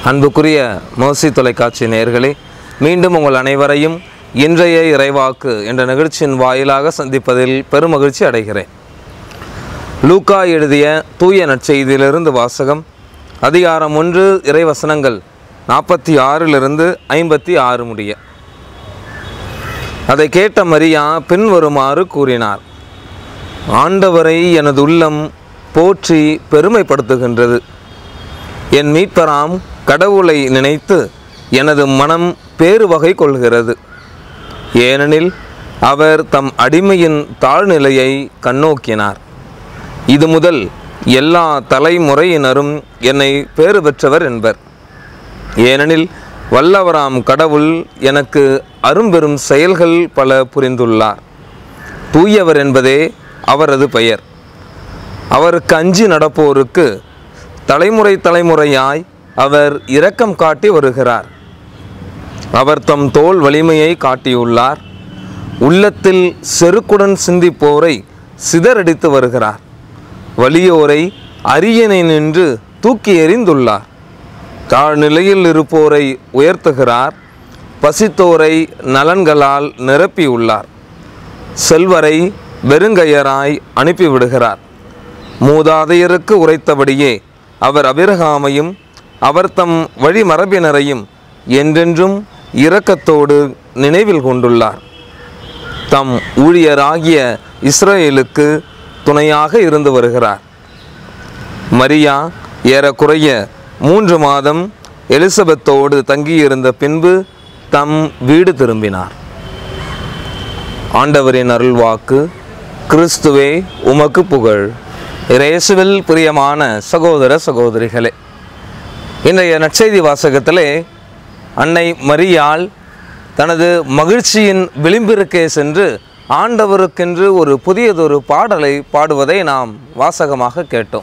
அன்புக்குரிய மோசி தொலைக்காட்சி நேயர்களே மீண்டும் உங்கள் அனைவரையும் இன்றைய இறைவாக்கு என்ற நிகழ்ச்சியின் வாயிலாக சந்திப்பதில் பெருமகிழ்ச்சி அடைகிறேன் லூக்கா எழுதிய தூய நற்செய்தியிலிருந்து வாசகம் அதிகாரம் ஒன்று இறைவசனங்கள் நாற்பத்தி ஆறிலிருந்து ஐம்பத்தி ஆறு முடிய அதை கேட்ட மரியா பின்வருமாறு கூறினார் ஆண்டவரை எனது உள்ளம் போற்றி பெருமைப்படுத்துகின்றது என் மீட்பராம் கடவுளை நினைத்து எனது மனம் பேறு வகை கொள்கிறது ஏனெனில் அவர் தம் அடிமையின் தாழ்நிலையை கண்ணோக்கினார் இது முதல் எல்லா தலைமுறையினரும் என்னை பேறு பெற்றவர் என்பர் ஏனெனில் வல்லவராம் கடவுள் எனக்கு அரும்பெரும் செயல்கள் பல புரிந்துள்ளார் தூயவர் என்பதே அவரது பெயர் அவருக்கு அஞ்சி நடப்போருக்கு தலைமுறை தலைமுறையாய் அவர் இரக்கம் காட்டி வருகிறார் அவர் தம் தோல் வலிமையை காட்டியுள்ளார் உள்ளத்தில் செருக்குடன் சிந்திப்போரை சிதறடித்து வருகிறார் வலியோரை அரியணை நின்று தூக்கி எறிந்துள்ளார் தாழ்நிலையில் இருப்போரை உயர்த்துகிறார் பசித்தோரை நலன்களால் நிரப்பியுள்ளார் செல்வரை வெறுங்கையராய் அனுப்பிவிடுகிறார் மூதாதையருக்கு உரைத்தபடியே அவர் அபிரகாமையும் அவர் தம் வழிமரபினரையும் என்றென்றும் இரக்கத்தோடு நினைவில் கொண்டுள்ளார் தம் ஊழியராகிய இஸ்ரேலுக்கு துணையாக இருந்து வருகிறார் மரியா ஏறக்குறைய மூன்று மாதம் எலிசபெத்தோடு தங்கியிருந்த பின்பு தம் வீடு திரும்பினார் ஆண்டவரின் அருள்வாக்கு கிறிஸ்துவே உமக்கு புகழ் இயேசுவில் பிரியமான சகோதர சகோதரிகளே இன்றைய நற்செய்தி வாசகத்திலே அன்னை மரியாள் தனது மகிழ்ச்சியின் விளிம்பிற்கே சென்று ஆண்டவருக்கென்று ஒரு புதியதொரு பாடலை பாடுவதை நாம் வாசகமாக கேட்டோம்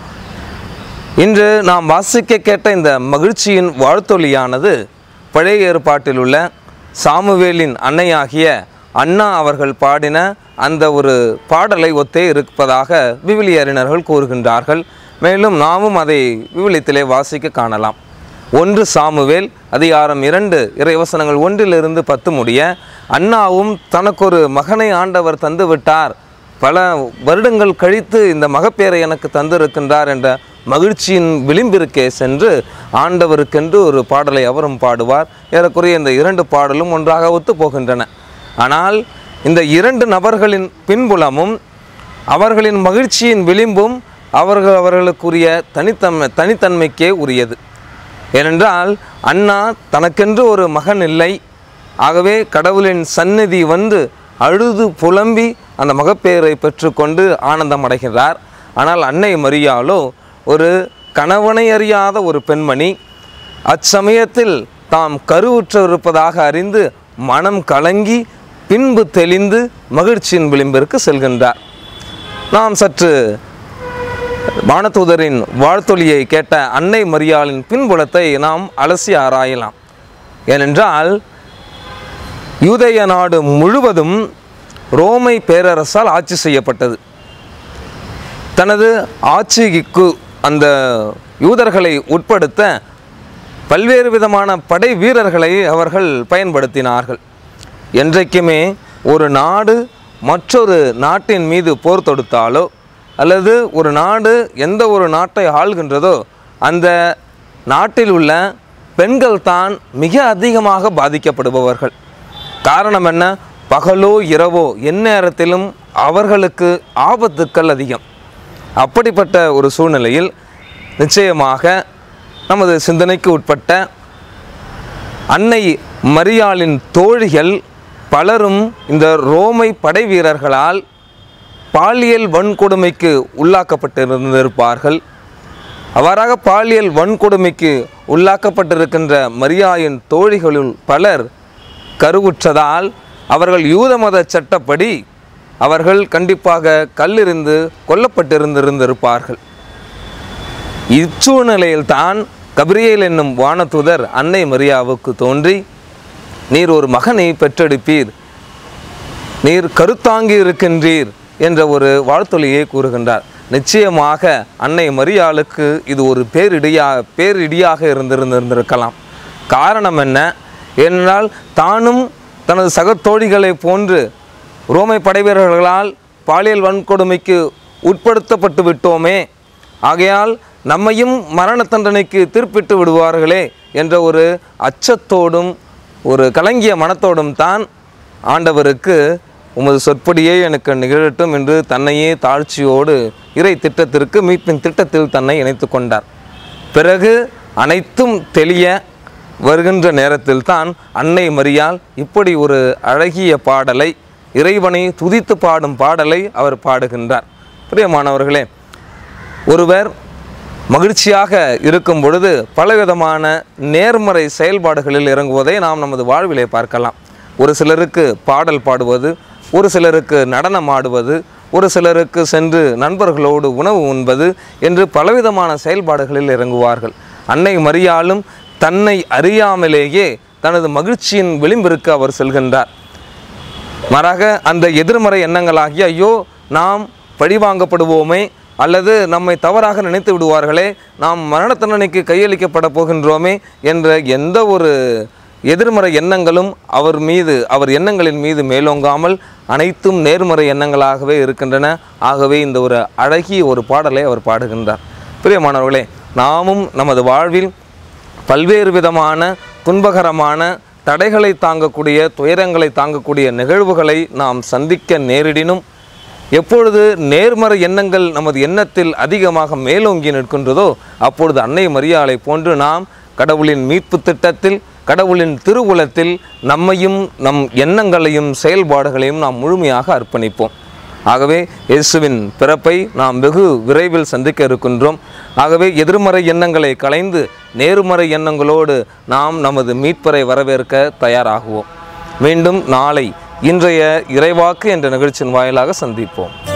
இன்று நாம் வாசிக்க கேட்ட இந்த மகிழ்ச்சியின் வாழ்த்தொலியானது பழைய ஏற்பாட்டில் உள்ள சாமுவேலின் அன்னையாகிய அண்ணா அவர்கள் பாடின அந்த ஒரு பாடலை ஒத்தே இருப்பதாக விவிலிய அறிஞர்கள் கூறுகின்றார்கள் மேலும் நாமும் அதை விவிலியத்திலே வாசிக்க காணலாம் ஒன்று சாமுவேல் அதிகாரம் இரண்டு இறைவசனங்கள் ஒன்றிலிருந்து பத்து முடிய அண்ணாவும் தனக்கொரு மகனை ஆண்டவர் தந்து விட்டார் பல வருடங்கள் கழித்து இந்த மகப்பேரை எனக்கு தந்திருக்கின்றார் என்ற மகிழ்ச்சியின் விளிம்பிற்கே சென்று ஆண்டவருக்கென்று ஒரு பாடலை அவரும் பாடுவார் ஏறக்குறைய இந்த இரண்டு பாடலும் ஒன்றாக ஒத்து போகின்றன ஆனால் இந்த இரண்டு நபர்களின் பின்புலமும் அவர்களின் மகிழ்ச்சியின் விளிம்பும் அவர்கள் அவர்களுக்குரிய தனித்தன்மை தனித்தன்மைக்கே உரியது ஏனென்றால் அண்ணா தனக்கென்று ஒரு மகன் இல்லை ஆகவே கடவுளின் சந்நிதி வந்து அழுது புலம்பி அந்த மகப்பேரை பெற்றுக்கொண்டு ஆனந்தம் அடைகிறார் ஆனால் அன்னை மரியாளோ ஒரு கணவனை அறியாத ஒரு பெண்மணி அச்சமயத்தில் தாம் கருவுற்று இருப்பதாக அறிந்து மனம் கலங்கி பின்பு தெளிந்து மகிழ்ச்சியின் விளிம்பிற்கு செல்கின்றார் நாம் சற்று வானதூதரின் வாழ்த்தொலியை கேட்ட அன்னை மரியாளின் பின்புலத்தை நாம் அலசி ஆராயலாம் ஏனென்றால் யூதேய நாடு முழுவதும் ரோமை பேரரசால் ஆட்சி செய்யப்பட்டது தனது ஆட்சிக்கு அந்த யூதர்களை உட்படுத்த பல்வேறு விதமான படை வீரர்களை அவர்கள் பயன்படுத்தினார்கள் என்றைக்குமே ஒரு நாடு மற்றொரு நாட்டின் மீது போர் தொடுத்தாலோ அல்லது ஒரு நாடு எந்த ஒரு நாட்டை ஆள்கின்றதோ அந்த நாட்டில் உள்ள பெண்கள் தான் மிக அதிகமாக பாதிக்கப்படுபவர்கள் காரணம் என்ன பகலோ இரவோ எந்நேரத்திலும் அவர்களுக்கு ஆபத்துக்கள் அதிகம் அப்படிப்பட்ட ஒரு சூழ்நிலையில் நிச்சயமாக நமது சிந்தனைக்கு உட்பட்ட அன்னை மரியாளின் தோழிகள் பலரும் இந்த ரோமை படை வீரர்களால் பாலியல் வன்கொடுமைக்கு உள்ளாக்கப்பட்டிருந்திருப்பார்கள் அவ்வாறாக பாலியல் வன்கொடுமைக்கு உள்ளாக்கப்பட்டிருக்கின்ற மரியாயின் தோழிகளுள் பலர் கருவுற்றதால் அவர்கள் யூத மத சட்டப்படி அவர்கள் கண்டிப்பாக கல்லெறிந்து கொல்லப்பட்டிருந்திருந்திருப்பார்கள் இச்சூழ்நிலையில்தான் கபிரியேல் என்னும் வானதூதர் அன்னை மரியாவுக்கு தோன்றி நீர் ஒரு மகனை பெற்றெடுப்பீர் நீர் கருத்தாங்கி இருக்கின்றீர் என்ற ஒரு வாழ்த்தொலியை கூறுகின்றார் நிச்சயமாக அன்னை மரியாளுக்கு இது ஒரு பேரிடியா பேரிடியாக இருந்திருந்திருந்திருக்கலாம் காரணம் என்ன ஏனென்றால் தானும் தனது சக தோழிகளைப் போன்று ரோமை படைவீரர்களால் பாலியல் வன்கொடுமைக்கு உட்படுத்தப்பட்டு விட்டோமே ஆகையால் நம்மையும் மரண தண்டனைக்கு தீர்ப்பிட்டு விடுவார்களே என்ற ஒரு அச்சத்தோடும் ஒரு கலங்கிய மனத்தோடும் தான் ஆண்டவருக்கு உமது சொற்படியே எனக்கு நிகழட்டும் என்று தன்னையே தாழ்ச்சியோடு இறை திட்டத்திற்கு மீட்பின் திட்டத்தில் தன்னை இணைத்து கொண்டார் பிறகு அனைத்தும் தெளிய வருகின்ற நேரத்தில் தான் அன்னை மரியாள் இப்படி ஒரு அழகிய பாடலை இறைவனை துதித்து பாடும் பாடலை அவர் பாடுகின்றார் பிரியமானவர்களே ஒருவர் மகிழ்ச்சியாக இருக்கும் பொழுது பலவிதமான நேர்மறை செயல்பாடுகளில் இறங்குவதை நாம் நமது வாழ்விலே பார்க்கலாம் ஒரு சிலருக்கு பாடல் பாடுவது ஒரு சிலருக்கு நடனம் ஆடுவது ஒரு சிலருக்கு சென்று நண்பர்களோடு உணவு உண்பது என்று பலவிதமான செயல்பாடுகளில் இறங்குவார்கள் அன்னை மரியாளும் தன்னை அறியாமலேயே தனது மகிழ்ச்சியின் விளிம்பிற்கு அவர் செல்கின்றார் மாறாக அந்த எதிர்மறை எண்ணங்களாகிய ஐயோ நாம் பழிவாங்கப்படுவோமே அல்லது நம்மை தவறாக நினைத்து விடுவார்களே நாம் மரண தண்டனைக்கு கையளிக்கப்பட போகின்றோமே என்ற எந்த ஒரு எதிர்மறை எண்ணங்களும் அவர் மீது அவர் எண்ணங்களின் மீது மேலோங்காமல் அனைத்தும் நேர்மறை எண்ணங்களாகவே இருக்கின்றன ஆகவே இந்த ஒரு அழகிய ஒரு பாடலை அவர் பாடுகின்றார் பிரியமானவர்களே நாமும் நமது வாழ்வில் பல்வேறு விதமான துன்பகரமான தடைகளை தாங்கக்கூடிய துயரங்களை தாங்கக்கூடிய நிகழ்வுகளை நாம் சந்திக்க நேரிடினும் எப்பொழுது நேர்மறை எண்ணங்கள் நமது எண்ணத்தில் அதிகமாக மேலோங்கி நிற்கின்றதோ அப்பொழுது அன்னை மரியாளை போன்று நாம் கடவுளின் மீட்பு திட்டத்தில் கடவுளின் திருவுலத்தில் நம்மையும் நம் எண்ணங்களையும் செயல்பாடுகளையும் நாம் முழுமையாக அர்ப்பணிப்போம் ஆகவே இயேசுவின் பிறப்பை நாம் வெகு விரைவில் சந்திக்க இருக்கின்றோம் ஆகவே எதிர்மறை எண்ணங்களை களைந்து நேர்மறை எண்ணங்களோடு நாம் நமது மீட்பரை வரவேற்க தயாராகுவோம் மீண்டும் நாளை இன்றைய இறைவாக்கு என்ற நிகழ்ச்சியின் வாயிலாக சந்திப்போம்